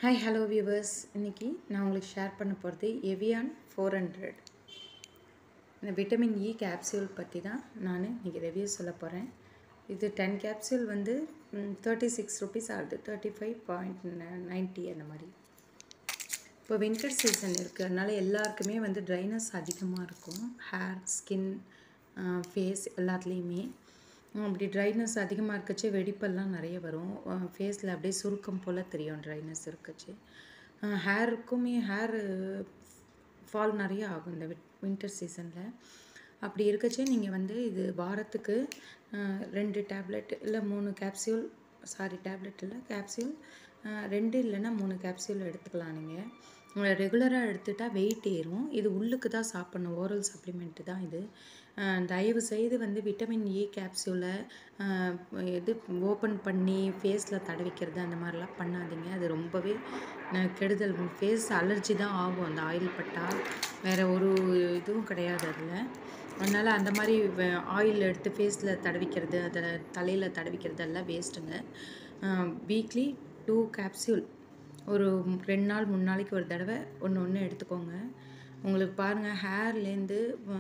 hi hello viewers இன்றைக்கி நான் உங்களுக்கு ஷேர் பண்ண போகிறது எவியான் ஃபோர் ஹண்ட்ரட் இந்த விட்டமின் இ கேப்சியூல் பற்றி தான் நான் இன்றைக்கி ரிவ்யூ சொல்ல போகிறேன் இது டென் கேப்சியூல் வந்து தேர்ட்டி சிக்ஸ் ருபீஸ் ஆகுது தேர்ட்டி ஃபைவ் பாயிண்ட் நைன்ட்டி அந்த மாதிரி இப்போ வின்டர் சீசன் இருக்குது அதனால் எல்லாருக்குமே வந்து ட்ரைனஸ் அதிகமாக இருக்கும் ஹேர் ஸ்கின் ஃபேஸ் எல்லாத்துலேயுமே அப்படி ட்ரைனஸ் அதிகமாக இருக்கச்சு வெடிப்பெல்லாம் நிறைய வரும் ஃபேஸில் அப்படியே சுருக்கம் போல் தெரியும் ட்ரைனஸ் இருக்கச்சு ஹேருக்குமே ஹேர் ஃபால் நிறைய ஆகும் இந்த வின்டர் சீசனில் அப்படி இருக்கச்சே நீங்கள் வந்து இது வாரத்துக்கு ரெண்டு டேப்லெட் இல்லை மூணு கேப்சியூல் சாரி டேப்லெட் இல்லை கேப்சியூல் ரெண்டு இல்லைன்னா மூணு கேப்சியூல் எடுத்துக்கலாம் நீங்கள் ரெகுலராக எடுத்துட்டால் வெயிட் ஏறும் இது உள்ளுக்கு தான் சாப்பிட்ணும் ஓரல் சப்ளிமெண்ட்டு தான் இது தயவு செய்து வந்து விட்டமின் இ கேப்சியூலை இது ஓப்பன் பண்ணி ஃபேஸில் தடவிக்கிறது அந்த மாதிரிலாம் பண்ணாதீங்க அது ரொம்பவே கெடுதல் ஃபேஸ் அலர்ஜி தான் ஆகும் அந்த ஆயில் பட்டால் வேறு ஒரு இதுவும் கிடையாது அதில் அதனால் அந்த மாதிரி ஆயில் எடுத்து ஃபேஸில் தடவிக்கிறது அதை தலையில் தடவிக்கிறது எல்லாம் வேஸ்ட்டுங்க வீக்லி டூ கேப்சியூல் ஒரு ரெண்டு நாள் மூணு நாளைக்கு ஒரு தடவை ஒன்று ஒன்று எடுத்துக்கோங்க உங்களுக்கு பாருங்கள் ஹேர்லேருந்து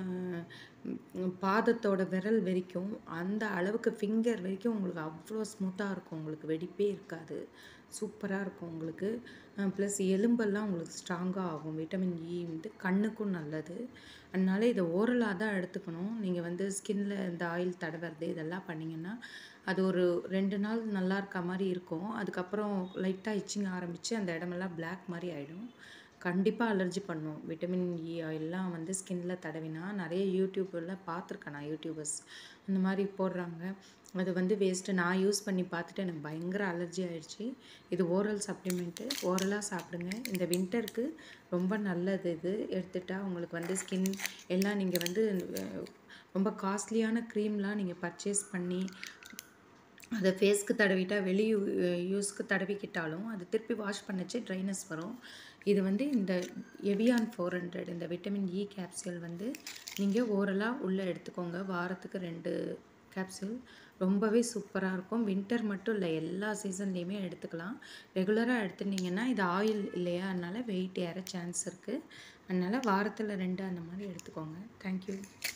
பாதத்தோட விரல் வரைக்கும் அந்த அளவுக்கு ஃபிங்கர் வரைக்கும் உங்களுக்கு அவ்வளோ ஸ்மூத்தாக இருக்கும் உங்களுக்கு வெடிப்பே இருக்காது சூப்பராக இருக்கும் உங்களுக்கு ப்ளஸ் எலும்பெல்லாம் உங்களுக்கு ஸ்ட்ராங்காக ஆகும் விட்டமின் இ வந்து கண்ணுக்கும் நல்லது அதனால இதை ஓரலாக தான் எடுத்துக்கணும் நீங்கள் வந்து ஸ்கின்ல இந்த ஆயில் தடவுறது இதெல்லாம் பண்ணிங்கன்னா அது ஒரு ரெண்டு நாள் நல்லா இருக்க மாதிரி இருக்கும் அதுக்கப்புறம் லைட்டாக இச்சிங் ஆரம்பித்து அந்த இடமெல்லாம் பிளாக் மாதிரி ஆகிடும் கண்டிப்பாக அலர்ஜி பண்ணும் விட்டமின் இ ஆயிலெலாம் வந்து ஸ்கின்ல தடவினா நிறைய யூடியூப்பில் பார்த்துருக்கேன் நான் யூடியூபர்ஸ் அந்த மாதிரி போடுறாங்க அது வந்து வேஸ்ட்டு நான் யூஸ் பண்ணி பார்த்துட்டு எனக்கு பயங்கர அலர்ஜி ஆயிடுச்சு இது ஓரல் சப்ளிமெண்ட்டு ஓரலாக சாப்பிடுங்க இந்த வின்டருக்கு ரொம்ப நல்லது இது எடுத்துட்டால் உங்களுக்கு வந்து ஸ்கின் எல்லாம் நீங்கள் வந்து ரொம்ப காஸ்ட்லியான க்ரீம்லாம் நீங்கள் பர்ச்சேஸ் பண்ணி அதை ஃபேஸ்க்கு தடவிட்டால் வெளி யூஸ்க்கு தடவிக்கிட்டாலும் அது திருப்பி வாஷ் பண்ணச்சு ட்ரைனஸ் வரும் இது வந்து இந்த எவியான் ஃபோர் ஹண்ட்ரட் இந்த விட்டமின் இ கேப்சியூல் வந்து நீங்கள் ஓரலாக உள்ளே எடுத்துக்கோங்க வாரத்துக்கு ரெண்டு கேப்சூல் ரொம்பவே சூப்பராக இருக்கும் வின்டர் மட்டும் இல்லை எல்லா சீசன்லேயுமே எடுத்துக்கலாம் ரெகுலராக எடுத்துட்டிங்கன்னா இது ஆயில் இல்லையா அதனால் வெயிட் ஏற சான்ஸ் இருக்குது அதனால் வாரத்தில் ரெண்டு அந்த மாதிரி எடுத்துக்கோங்க தேங்க்யூ